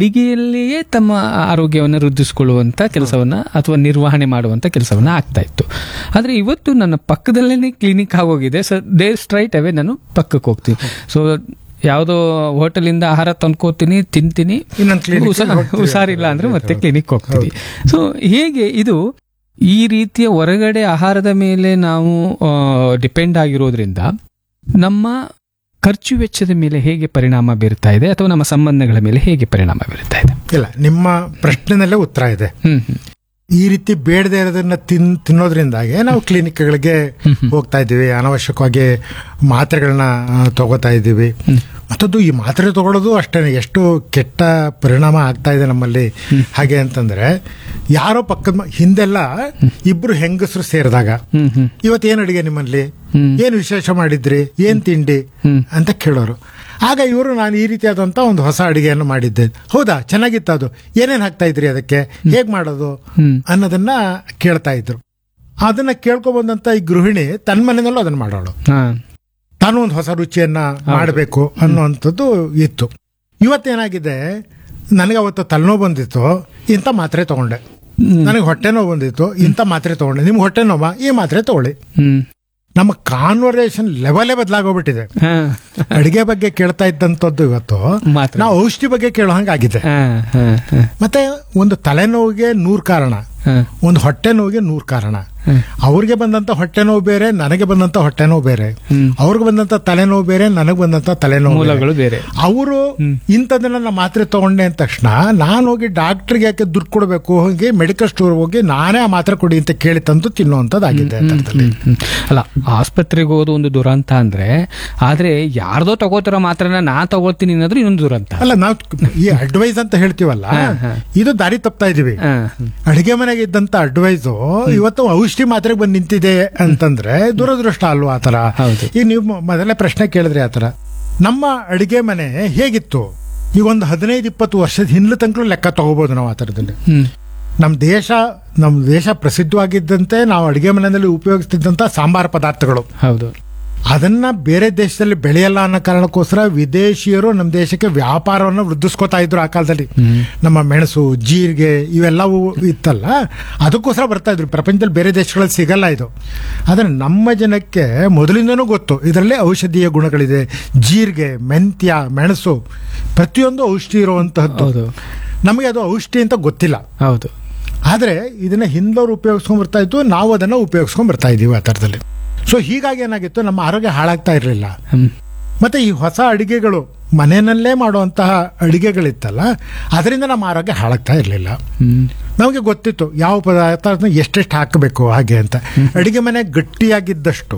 ಅಡಿಗೆಯಲ್ಲಿಯೇ ತಮ್ಮ ಆರೋಗ್ಯವನ್ನು ವೃದ್ಧಿಸಿಕೊಳ್ಳುವಂತ ಕೆಲಸವನ್ನ ಅಥವಾ ನಿರ್ವಹಣೆ ಮಾಡುವಂತ ಕೆಲಸವನ್ನ ಆಗ್ತಾ ಇತ್ತು ಆದ್ರೆ ಇವತ್ತು ನನ್ನ ಪಕ್ಕದಲ್ಲೇ ಕ್ಲಿನಿಕ್ ಆಗೋಗಿದೆ ಸೊ ದೇ ಸ್ಟ್ರೈಟ್ ಅವೇ ನಾನು ಪಕ್ಕಕ್ಕೆ ಹೋಗ್ತೀನಿ ಸೊ ಯಾವುದೋ ಹೋಟೆಲಿಂದ ಆಹಾರ ತಂದ್ಕೋತೀನಿ ತಿಂತೀನಿ ಇನ್ನೊಂದು clinic ಗೆ ಹುಷಾ- ಹೋಗ್ತೀವಿ. ಹುಷಾರಿಲ್ಲ ಅಂದ್ರೆ ಮತ್ತೆ ಕ್ಲಿನಿಕ್ ಹೋಗ್ತೀವಿ ಸೊ ಹೇಗೆ ಇದು ಈ ರೀತಿಯ ಹೊರಗಡೆ ಆಹಾರದ ಮೇಲೆ ನಾವು ಡಿಪೆಂಡ್ ಆಗಿರೋದ್ರಿಂದ ನಮ್ಮ ಖರ್ಚು ವೆಚ್ಚದ ಮೇಲೆ ಹೇಗೆ ಪರಿಣಾಮ ಬೀರ್ತಾ ಇದೆ ಅಥವಾ ನಮ್ಮ ಸಂಬಂಧಗಳ ಮೇಲೆ ಹೇಗೆ ಪರಿಣಾಮ ಬೀರ್ತಾ ಇದೆ ಇಲ್ಲ ನಿಮ್ಮ ಪ್ರಶ್ನೆನಲ್ಲೇ ಉತ್ತರ ಇದೆ ಹ್ಮ್ ಹ್ಮ್ ಈ ರೀತಿ ಬೇಡದೇ ಇರೋದನ್ನ ತಿನ್ ತಿನ್ನೋದ್ರಿಂದಾಗೆ ನಾವು ಕ್ಲಿನಿಕ್ಗಳಿಗೆ ಹೋಗ್ತಾ ಇದ್ದೀವಿ ಅನಾವಶ್ಯಕವಾಗಿ ಮಾತ್ರೆಗಳನ್ನ ಆ, ತಗೋತಾ ಇದ್ದೀವಿ ಮತ್ತದು ಈ ಮಾತ್ರೆ ತಗೊಳ್ಳೋದು ಅಷ್ಟೇ ಎಷ್ಟು ಕೆಟ್ಟ ಪರಿಣಾಮ ಆಗ್ತಾ ಇದೆ ನಮ್ಮಲ್ಲಿ ಹಾಗೆ ಅಂತಂದ್ರೆ ಯಾರೋ ಪಕ್ಕದ ಮ- ಹಿಂದೆಲ್ಲ ಇಬ್ರು ಹೆಂಗಸರು ಸೇರಿದಾಗ ಹ್ಮ್ ಹ್ಮ್ ಇವತ್ತೇನು ಅಡಿಗೆ ನಿಮ್ಮಲ್ಲಿ ಹ್ಮ್. ಏನು ವಿಶೇಷ ಮಾಡಿದ್ರಿ ಏನ್ ತಿಂಡಿ ಹ್ಮ್. ಅಂತ ಕೇಳೋರು ಆಗ ಇವರು ನಾನು ಈ ರೀತಿಯಾದಂತ ಒಂದು ಹೊಸ ಅಡಿಗೆಯನ್ನು ಮಾಡಿದ್ದೆ ಹೌದಾ ಚೆನ್ನಾಗಿತ್ತು ಅದು ಏನೇನ್ ಹಾಕ್ತಾ ಇದ್ರಿ ಅದಕ್ಕೆ ಹೇಗ್ ಮಾಡೋದು ಹ್ಮ್. ಅನ್ನೋದನ್ನ ಕೇಳ್ತಾ ಇದ್ರು ಅದನ್ನ ಕೇಳ್ಕೊಬಂದಂತ ಈ ಗೃಹಿಣಿ ತನ್ನ ಮನೆಯಲ್ಲೂ ಅದನ್ನ ಮಾಡೋಳು ಹಾ ತಾನು ಒಂದು ಹೊಸ ರುಚಿಯನ್ನ ಮಾಡಬೇಕು ಅನ್ನುವಂಥದ್ದು ಇತ್ತು ಇವತ್ತೇನಾಗಿದೆ ನನಗೆ ಅವತ್ತು ತಲೆನೋವು ಬಂದಿತ್ತು ಇಂಥ ಮಾತ್ರೆ ತಗೊಂಡೆ ನನಗೆ ಹೊಟ್ಟೆ ನೋವು ಬಂದಿತ್ತು ಇಂಥ ಮಾತ್ರೆ ತಗೊಂಡೆ ನಿಮ್ಗೆ ಹೊಟ್ಟೆ ನೋವಾ ಈ ಮಾತ್ರೆ ತಗೊಳ್ಳಿ ಹ್ಮ್ ನಮ್ಮ ಕಾನ್ವರ್ಸೇಷನ್ ಲೆವೆಲೇ ಬದಲಾಗೋಗ್ಬಿಟ್ಟಿದೆ ಹಾ ಅಡಿಗೆ ಬಗ್ಗೆ ಕೇಳ್ತಾ ಇದ್ದಂಥದ್ದು ಇವತ್ತು ಮಾತ್ರ ನಾವು ಔಷಧಿ ಬಗ್ಗೆ ಕೇಳೋ ಹಂಗಾಗಿದೆ ಹಾ ಹಾ ಹಾ ಮತ್ತೆ ಒಂದು ತಲೆನೋವಿಗೆ ನೂರು ಕಾರಣ ಹಾ ಒಂದು ಹೊಟ್ಟೆ ನೋವಿಗೆ ನೂರು ಕಾರಣ ಹ್ಮ್. ಅವ್ರಿಗೆ ಬಂದಂತ ಹೊಟ್ಟೆ ನೋವು ಬೇರೆ ನನಗೆ ಬಂದಂತ ಹೊಟ್ಟೆ ನೋವು ಬೇರೆ ಹ್ಮ್. ಅವ್ರಿಗೆ ಬಂದಂತ ತಲೆನೋವು ಬೇರೆ ನನಗೆ ಬಂದಂತ ತಲೆನೋವು ಬೇರೆ. ಮೂಲಗಳು ಬೇರೆ ಅವರು ಇಂಥದನ್ನ ನಾ ಮಾತ್ರೆ ತಗೊಂಡೆ ಅಂದ ತಕ್ಷಣ ನಾನು ಹೋಗಿ ಡಾಕ್ಟರ್ಗೆ ಯಾಕೆ ದುಡ್ಡು ಕೊಡಬೇಕು ಹೋಗಿ ಮೆಡಿಕಲ್ ಸ್ಟೋರ್ ಹೋಗಿ ನಾನೇ ಆ ಮಾತ್ರೆ ಕೊಡಿ ಅಂತ ಕೇಳಿ ತಂದು ತಿನ್ನುವಂಥದ್ದಾಗಿದೆ ಅರ್ಥದಲ್ಲಿ. ಹ್ಮ್. ಅಲ್ಲ ಆಸ್ಪತ್ರೆಗೆ ಹೋಗೋದು ಒಂದು ದುರಂತ ಅಂದ್ರೆ ಆದ್ರೆ ಯಾರ್ದೋ ತಗೋತಾರೋ ಮಾತ್ರನ ನಾ ತಗೊಳ್ತೀನಿ ಅನ್ನೋದು ಇನ್ನೊಂದು ದುರಂತ ಅಲ್ಲ ನಾವು ಈ ಅಡ್ವೈಸ್ ಅಂತ ಹೇಳ್ತೀವಲ್ಲ ಇದು ದಾರಿ ತಪ್ತಾ ಇದೀವಿ ಹಾ. ಅಡಿಗೆ ಮನೆಗೆ ಇದ್ದಂತ ಅಡ್ವೈಸು ಇವತ್ತು ಔಷಧಿ ಮಾತ್ರೆಗೆ ಬಂದು ನಿಂತಿದೆ ಅಂತಂದ್ರೆ ದುರದೃಷ್ಟ ಅಲ್ವಾ ಆತರ ಹೌದು. ಈಗ ನೀವು ಮ- ಮೊದಲೇ ಪ್ರಶ್ನೆ ಕೇಳಿದ್ರಿ ಆತರ ನಮ್ಮ ಅಡಿಗೆ ಮನೆ ಹೇಗಿತ್ತು ಈಗ ಒಂದು ಹದಿನೈದು ಇಪ್ಪತ್ತು ವರ್ಷದ ಹಿಂದ್ಲ ತನಕ ಲೆಕ್ಕ ತಗೋಬಹುದು ನಾವು ಆ ಥರದಲ್ಲಿ ಹ್ಮ್ ನಮ್ಮ ದೇಶ ನಮ್ಮ ದೇಶ ಪ್ರಸಿದ್ಧವಾಗಿದ್ದಂತೆ ನಾವು ಅಡಿಗೆ ಮನೆಯಲ್ಲಿ ಉಪಯೋಗಿಸ್ತಿದ್ದಂತ ಸಾಂಬಾರ ಪದಾರ್ಥಗಳು ಹೌದು ಅದನ್ನ ಬೇರೆ ದೇಶದಲ್ಲಿ ಬೆಳೆಯಲ್ಲ ಅನ್ನೋ ಕಾರಣಕ್ಕೋಸ್ಕರ ವಿದೇಶಿಯರು ನಮ್ಮ ದೇಶಕ್ಕೆ ವ್ಯಾಪಾರವನ್ನು ವೃದ್ಧಿಸ್ಕೋತಾ ಇದ್ರು ಆ ಕಾಲದಲ್ಲಿ ನಮ್ಮ ಮೆಣಸು ಜೀರಿಗೆ ಇವೆಲ್ಲವೂ ಇತ್ತಲ್ಲ ಅದಕ್ಕೋಸ್ಕರ ಬರ್ತಾ ಇದ್ರು ಪ್ರಪಂಚದಲ್ಲಿ ಬೇರೆ ದೇಶಗಳಲ್ಲಿ ಸಿಗಲ್ಲ ಇದು ಆದರೆ ನಮ್ಮ ಜನಕ್ಕೆ ಮೊದಲಿಂದನೂ ಗೊತ್ತು ಇದರಲ್ಲಿ ಔಷಧೀಯ ಗುಣಗಳಿದೆ ಜೀರಿಗೆ ಮೆಂತ್ಯ ಮೆಣಸು ಪ್ರತಿಯೊಂದು ಔಷಧಿ ಇರುವಂತಹದ್ದು ಹೌದು ನಮಗೆ ಅದು ಔಷಧಿ ಅಂತ ಗೊತ್ತಿಲ್ಲ ಹೌದು ಆದರೆ ಇದನ್ನ ಹಿಂದವರು ಉಪಯೋಗಿಸ್ಕೊಂಡ್ ಬರ್ತಾ ಇತ್ತು ನಾವು ಅದನ್ನ ಉಪಯೋಗಿಸ್ಕೊಂಡ್ ಬರ್ತಾ ಇದೀವಿ ಆ ಥರದಲ್ಲಿ ಸೊ ಹೀಗಾಗಿ ಏನಾಗಿತ್ತು ನಮ್ಮ ಆರೋಗ್ಯ ಹಾಳಾಗ್ತಾ ಇರಲಿಲ್ಲ ಹ್ಮ್ ಮತ್ತೆ ಈ ಹೊಸ ಅಡಿಗೆಗಳು ಮನೆಯಲ್ಲೇ ಮಾಡುವಂತಹ ಅಡಿಗೆಗಳಿತ್ತಲ್ಲ ಅದರಿಂದ ನಮ್ಮ ಆರೋಗ್ಯ ಹಾಳಾಗ್ತಾ ಇರಲಿಲ್ಲ ಹ್ಮ್ ನಮಗೆ ಗೊತ್ತಿತ್ತು ಯಾವ ಪದಾರ್ಥ ಎಷ್ಟೆಷ್ಟು ಹಾಕಬೇಕು ಹಾಗೆ ಅಂತ ಅಡಿಗೆ ಮನೆ ಗಟ್ಟಿಯಾಗಿದ್ದಷ್ಟು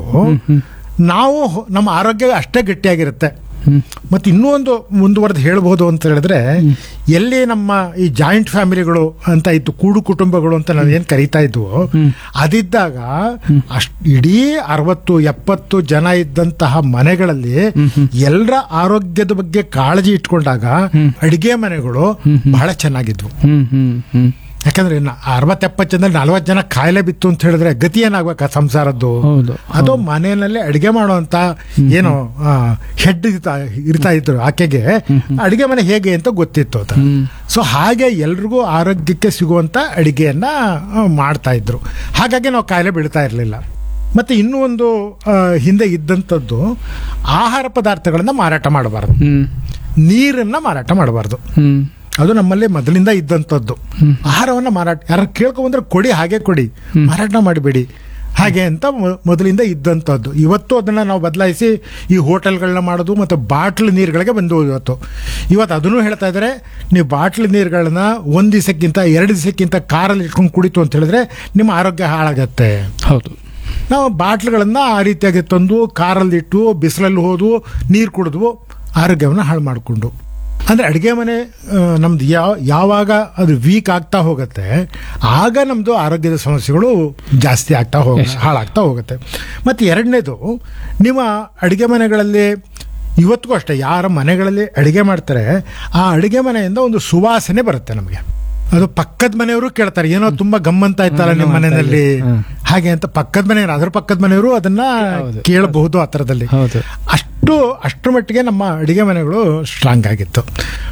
ನಾವು ಹೊ- ನಮ್ಮ ಆರೋಗ್ಯ ಅಷ್ಟೇ ಗಟ್ಟಿಯಾಗಿರುತ್ತೆ ಮತ್ತೆ ಇನ್ನೂ ಒಂದು ಮುಂದುವರೆದು ಹೇಳ್ಬೋದು ಅಂತ ಹೇಳಿದ್ರೆ ಎಲ್ಲಿ ನಮ್ಮ ಈ ಜಾಯಿಂಟ್ ಫ್ಯಾಮಿಲಿಗಳು ಅಂತ ಇತ್ತು ಕೂಡು ಕುಟುಂಬಗಳು ಅಂತ ನಾವು ಏನ್ ಕರಿತಾ ಇದ್ವು ಅದಿದ್ದಾಗ ಅಷ್ಟ್ ಇಡೀ ಅರವತ್ತು ಎಪ್ಪತ್ತು ಜನ ಇದ್ದಂತಹ ಮನೆಗಳಲ್ಲಿ ಎಲ್ಲರ ಆರೋಗ್ಯದ ಬಗ್ಗೆ ಕಾಳಜಿ ಇಟ್ಕೊಂಡಾಗ ಅಡಿಗೆ ಮನೆಗಳು ಬಹಳ ಚೆನ್ನಾಗಿದ್ವು ಹ್ಮ್ ಹ್ಮ್ ಹ್ಮ್ ಯಾಕಂದ್ರೆ ಅರವತ್ತೆಪ್ಪತ್ತು ಜನದಲ್ಲಿ ನಲವತ್ತು ಜನ ಕಾಯಿಲೆ ಬಿತ್ತು ಅಂತ ಹೇಳಿದ್ರೆ ಗತಿ ಏನಾಗ್ಬೇಕು ಆ ಸಂಸಾರದ್ದು ಹೌದು ಅದು ಮನೆಯಲ್ಲಿ ಅಡಿಗೆ ಮಾಡುವಂತ ಏನು ಹೆಡ್ ಇರ್ತಾ ಇದ್ರು ಆಕೆಗೆ ಅಡಿಗೆ ಮನೆ ಹೇಗೆ ಅಂತ ಗೊತ್ತಿತ್ತು ಅಂತ ಸೊ ಹಾಗೆ ಎಲ್ರಿಗೂ ಆರೋಗ್ಯಕ್ಕೆ ಸಿಗುವಂತ ಅಡಿಗೆಯನ್ನ ಆ, ಮಾಡ್ತಾ ಇದ್ರು ಹಾಗಾಗಿ ನಾವು ಕಾಯಿಲೆ ಬೀಳ್ತಾ ಇರಲಿಲ್ಲ ಮತ್ತೆ ಇನ್ನೂ ಒಂದು ಆ, ಹಿಂದೆ ಇದ್ದಂಥದ್ದು ಆಹಾರ ಪದಾರ್ಥಗಳನ್ನ ಮಾರಾಟ ಮಾಡಬಾರ್ದು ಹ್ಮ್ ನೀರನ್ನ ಮಾರಾಟ ಮಾಡಬಾರ್ದು ಹ್ಮ್ ಅದು ನಮ್ಮಲ್ಲಿ ಮೊದಲಿಂದ ಇದ್ದಂಥದ್ದು ಆಹಾರವನ್ನ ಮಾರಾಟ ಯಾರು ಕೇಳ್ಕೊಂಡ್ರೆ ಕೊಡಿ ಹಾಗೆ ಕೊಡಿ ಮಾರಾಟ ಮಾಡಬೇಡಿ ಹಾಗೆ ಅಂತ ಮೊ- ಮೊದಲಿಂದ ಇದ್ದಂಥದ್ದು ಇವತ್ತು ಅದನ್ನ ನಾವು ಬದಲಾಯಿಸಿ ಈ ಹೋಟೆಲ್ಗಳನ್ನ ಮಾಡೋದು ಮತ್ತು ಬಾಟ್ಲ್ ನೀರುಗಳಿಗೆ ಬಂದು ಇವತ್ತು ಇವತ್ತು ಅದನ್ನು ಹೇಳ್ತಾ ಇದ್ದಾರೆ ನೀವು ಬಾಟ್ಲ್ ನೀರುಗಳನ್ನ ಒಂದು ದಿವಸಕ್ಕಿಂತ ಎರಡು ದಿವಸಕ್ಕಿಂತ ಕಾರಲ್ಲಿ ಇಟ್ಕೊಂಡು ಕುಡಿತು ಅಂತ ಹೇಳಿದ್ರೆ ನಿಮ್ಮ ಆರೋಗ್ಯ ಹಾಳಾಗತ್ತೆ ಹೌದು ನಾವು ಬಾಟ್ಲ್ಗಳನ್ನ ಆ ರೀತಿಯಾಗಿ ತಂದು ಕಾರಲ್ಲಿ ಇಟ್ಟು ಬಿಸಿಲಲ್ಲಿ ಹೋದ್ವು ನೀರು ಕುಡಿದ್ವು ಆರೋಗ್ಯವನ್ನು ಹಾಳು ಮಾಡಿಕೊಂಡು ಅಂದ್ರೆ ಅಡುಗೆ ಮನೆ ಆ, ನಮ್ದು ಯಾವ ಯಾವಾಗ ಅದು ವೀಕ್ ಆಗ್ತಾ ಹೋಗುತ್ತೆ ಆಗ ನಮ್ದು ಆರೋಗ್ಯದ ಸಮಸ್ಯೆಗಳು ಜಾಸ್ತಿ ಆಗ್ತಾ ಹೋಗ ಹಾಳಾಗ್ತಾ ಹೋಗುತ್ತೆ ಮತ್ತು ಎರಡನೇದು ನಿಮ್ಮ ಅಡುಗೆ ಮನೆಗಳಲ್ಲಿ ಇವತ್ತಿಗೂ ಅಷ್ಟೇ ಯಾರ ಮನೆಗಳಲ್ಲಿ ಅಡುಗೆ ಮಾಡ್ತಾರೆ ಆ ಅಡುಗೆ ಮನೆಯಿಂದ ಒಂದು ಸುವಾಸನೆ ಬರುತ್ತೆ ನಮಗೆ ಅದು ಪಕ್ಕದ ಮನೆಯವರು ಕೇಳ್ತಾರೆ ಏನೋ ತುಂಬಾ ಗಮ್ಮಂತ ಇತ್ತಲ್ಲ ನಿಮ್ಮ ಮನೆಯಲ್ಲಿ ಹಾಗೆ ಅಂತ ಪಕ್ಕದ ಮನೆಯವರು ಅದ್ರ ಪಕ್ಕದ ಮನೆಯವರು ಅದನ್ನ ಹೌದು. ಕೇಳಬಹುದು ಆ ಥರದಲ್ಲಿ ಹೌದು ಅಷ್ಟು ಅಷ್ಟರ ಮಟ್ಟಿಗೆ ನಮ್ಮ ಅಡಿಗೆ ಮನೆಗಳು ಸ್ಟ್ರಾಂಗ್ ಆಗಿತ್ತು